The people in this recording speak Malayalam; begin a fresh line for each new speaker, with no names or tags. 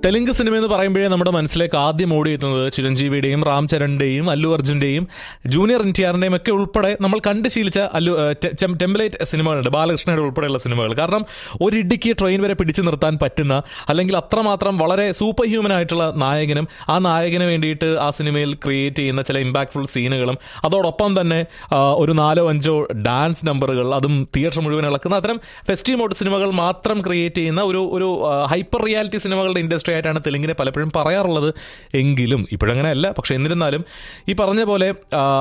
തെലുങ്ക് സിനിമ എന്ന് പറയുമ്പോഴേ നമ്മുടെ മനസ്സിലേക്ക് ആദ്യം ഓടിയെത്തുന്നത് ചിരഞ്ജീവിയുടെയും റാം ചരണിന്റെയും അല്ലു അർജുന്റെയും ജൂനിയർ എൻ ടി ആറിന്റെയും ഒക്കെ ഉൾപ്പെടെ നമ്മൾ കണ്ട് ശീലിച്ച അല്ലു ടെംപ്ലേറ്റ് സിനിമകളുണ്ട് ബാലകൃഷ്ണയുടെ ഉൾപ്പെടെയുള്ള സിനിമകൾ കാരണം ഒരിടിക്ക് ട്രെയിൻ വരെ പിടിച്ചു നിർത്താൻ പറ്റുന്ന അല്ലെങ്കിൽ അത്രമാത്രം വളരെ സൂപ്പർ ഹ്യൂമൻ ആയിട്ടുള്ള നായകനും ആ നായകന് വേണ്ടിയിട്ട് ആ സിനിമയിൽ ക്രിയേറ്റ് ചെയ്യുന്ന ചില ഇമ്പാക്ട്ഫുൾ സീനുകളും അതോടൊപ്പം തന്നെ ആ, ഒരു നാലോ അഞ്ചോ ഡാൻസ് നമ്പറുകൾ അതും തിയേറ്റർ മുഴുവൻ ഇളക്കുന്ന അത്തരം ഫെസ്റ്റീവ് മോഡ് സിനിമകൾ മാത്രം ക്രിയേറ്റ് ചെയ്യുന്ന ഒരു ഒരു ഹൈപ്പർ റിയാലിറ്റി സിനിമകളുടെ ഇൻഡസ്ട്രി ആയിട്ടാണ് തെലുങ്കിനെ പലപ്പോഴും പറയാറുള്ളത് എങ്കിലും ഇപ്പോഴങ്ങനെ അല്ല പക്ഷെ എന്നിരുന്നാലും ഈ പറഞ്ഞ പോലെ ആ,